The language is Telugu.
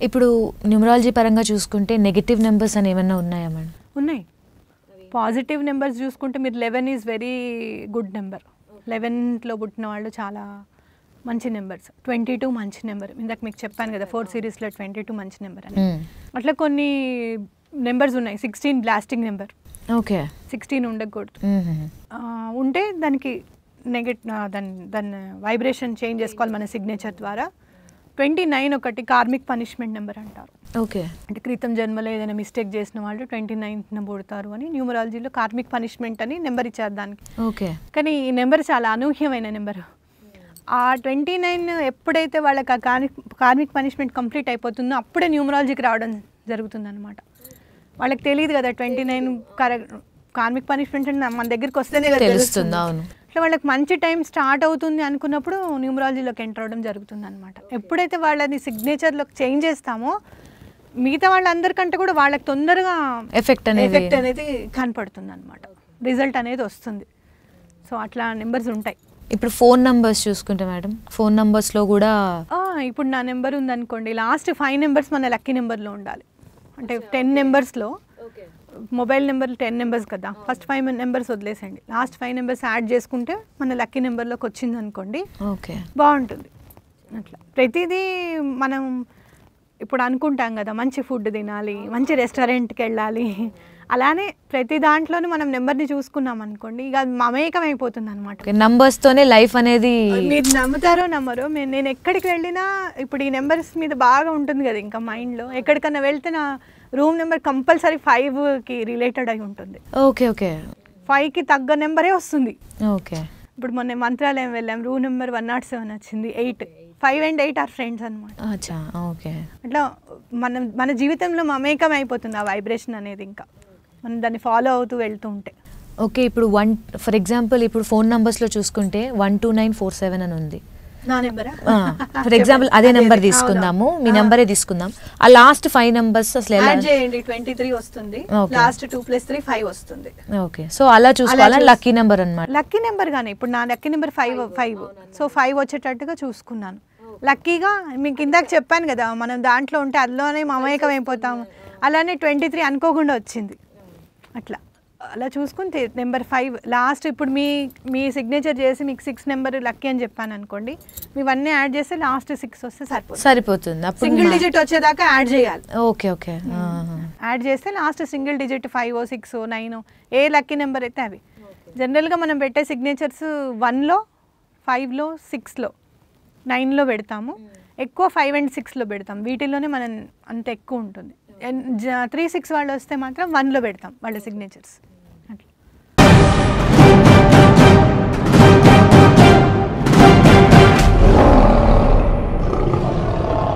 ఇప్పుడు న్యూమరాలజీ పరంగా చూసుకుంటే నెగిటివ్ నెంబర్స్ అని ఏమైనా ఉన్నాయా మేడం ఉన్నాయి పాజిటివ్ నెంబర్స్ చూసుకుంటే మీరు eleven is very good number లెవెన్లో పుట్టిన వాళ్ళు చాలా మంచి నెంబర్స్ ట్వంటీ టూ మంచి నెంబర్ ఇందాక మీకు చెప్పాను కదా ఫోర్ సిరీస్లో ట్వంటీ టూ మంచి నెంబర్ అని మ్మ్. అట్లా కొన్ని నెంబర్స్ ఉన్నాయి sixteen blasting number okay sixteen ఉండకూడదు మ్మ్. ఆ, ఉంటే దానికి నెగెట్ దాని దాన్ని వైబ్రేషన్ చేంజ్ చేసుకోవాలి మన సిగ్నేచర్ ద్వారా ట్వంటీ నైన్ ఒకటి కార్మిక్ పనిష్మెంట్ నెంబర్ అంటారు ఓకే అంటే క్రితం జన్మలో ఏదైనా మిస్టేక్ చేసిన వాళ్ళు ట్వంటీ నైన్త్న పుడతారు అని న్యూమరాలజీలో కార్మిక్ పనిష్మెంట్ అని నెంబర్ ఇచ్చారు దానికి ఓకే కానీ ఈ నెంబర్ చాలా అనూహ్యమైన నెంబర్ ఆ ట్వంటీ నైన్ ఎప్పుడైతే వాళ్ళకి ఆ కార్మిక్ కార్మిక్ పనిష్మెంట్ కంప్లీట్ అయిపోతుందో అప్పుడే న్యూమరాలజీకి రావడం జరుగుతుంది అనమాట వాళ్ళకి తెలియదు కదా twenty nine correct karmic punishment అంటే మన దగ్గరికి వస్తేనే కదా తెలుస్తుంది తెలుస్తుంది. అవును అట్లా వాళ్ళకి మంచి టైం స్టార్ట్ అవుతుంది అనుకున్నప్పుడు న్యూమరాలజీలోకి ఎంటర్ అవ్వడం జరుగుతుంది అనమాట ఎప్పుడైతే వాళ్ళని సిగ్నేచర్లోకి చేంజ్ చేస్తామో మిగతా వాళ్ళందరికంటే కూడా వాళ్ళకి తొందరగా ఎఫెక్ట్ అనేది ఎఫెక్ట్ అనేది కనపడుతుంది అనమాట రిజల్ట్ అనేది వస్తుంది సో అట్లా నెంబర్స్ ఉంటాయి ఇప్పుడు ఫోన్ నంబర్స్ చూసుకుంటే మేడం ఫోన్ నంబర్స్లో కూడా ఆ, ఇప్పుడు నా నెంబర్ ఉందనుకోండి లాస్ట్ ఫైవ్ నెంబర్స్ మన లక్కీ నెంబర్లో ఉండాలి అంటే టెన్ నెంబర్స్లో మొబైల్ నెంబర్ టెన్ నెంబర్స్ కదా ఫస్ట్ ఫైవ్ నెంబర్స్ వదిలేసండి లాస్ట్ ఫైవ్ నెంబర్స్ యాడ్ చేసుకుంటే మన లక్కీ నెంబర్లోకి వచ్చింది అనుకోండి ఓకే బాగుంటుంది అట్లా ప్రతిదీ మనం ఇప్పుడు అనుకుంటాం కదా మంచి ఫుడ్ తినాలి మంచి రెస్టారెంట్కి వెళ్ళాలి అలానే ప్రతి దాంట్లోనూ మనం నెంబర్ని చూసుకున్నాం అనుకోండి ఇక అది మమేకం అయిపోతుంది అనమాట ఓకే నంబర్స్తోనే లైఫ్ అనేది మీరు నమ్ముతారో నమ్మరో మే- నేను ఎక్కడికి వెళ్ళినా ఇప్పుడు ఈ నెంబర్స్ మీద బాగా ఉంటుంది కదా ఇంకా మైండ్లో ఎక్కడికన్నా వెళ్తే నా రూమ్ నెంబర్ కంపల్సరీ ఫైవ్కి రిలేటెడ్ అయి ఉంటుంది ఓకే ఓకే ఫైవ్కి తగ్గ నెంబరే వస్తుంది ఓకే ఇప్పుడు మొన్న మంత్రాలయం వెళ్ళాం room number one not seven వచ్చింది eight five and eight are friends అనమాట అచ్చా ఓకే అట్లా మనం మన జీవితంలో మమేకం అయిపోతుంది ఆ వైబ్రేషన్ అనేది ఇంకా మనం దాన్ని ఫాలో అవుతూ వెళ్తూ ఉంటే ఓకే ఇప్పుడు వన్ ఫర్ ఎగ్జాంపుల్ ఇప్పుడు ఫోన్ నంబర్స్లో చూసుకుంటే one two nine four seven అని ఉంది నా నెంబరా ఫర్ ఎగ్జాంపుల్ అదే నెంబర్ తీసుకుందాము మీ నెంబరే తీసుకుందాం ఆ లాస్ట్ ఫైవ్ నెంబర్స్ అసలు ఎలా యాడ్ చేయండి ట్వంటీ త్రీ వస్తుంది Okay. Last two plus three five వస్తుంది ఓకే సో అలా చూసుకోవాలని చూస్- లక్కీ నెంబర్ అన్నమాట లక్కీ నెంబర్ కానీ ఇప్పుడు నా lucky number five five so five వచ్చేటట్టుగా చూసుకున్నాను లక్కీగా మీకు ఇందాక చెప్పాను కదా మనం దాంట్లో ఉంటే అందులోనే మమేకం అయిపోతాము అలానే ట్వంటీ త్రీ అనుకోకుండా వచ్చింది అట్లా అలా చూసుకుని నెంబర్ ఫైవ్ లాస్ట్ ఇప్పుడు మీ మీ సిగ్నేచర్ చేసి మీకు సిక్స్ నెంబర్ లక్కీ అని చెప్పాను అనుకోండి మీవన్నీ యాడ్ చేస్తే లాస్ట్ సిక్స్ వస్తే సరిపోతుంది సరిపోతుంది అప్పుడు సింగిల్ మా- డిజిట్ వచ్చేదాకా యాడ్ చేయాలి ఓకే ఓకే ఆహా. యాడ్ చేస్తే last single digit five six nine ఏ లక్కీ నెంబర్ అయితే అవి జనరల్గా మనం పెట్టే సిగ్నేచర్స్ వన్లో ఫైవ్లో సిక్స్లో నైన్లో పెడతాము ఎక్కువ ఫైవ్ అండ్ సిక్స్లో పెడతాం వీటిల్లోనే మనం అంత ఎక్కువ ఉంటుంది త్రీ సిక్స్ వాళ్ళు వస్తే మాత్రం వన్లో పెడతాం వాళ్ళ సిగ్నేచర్స్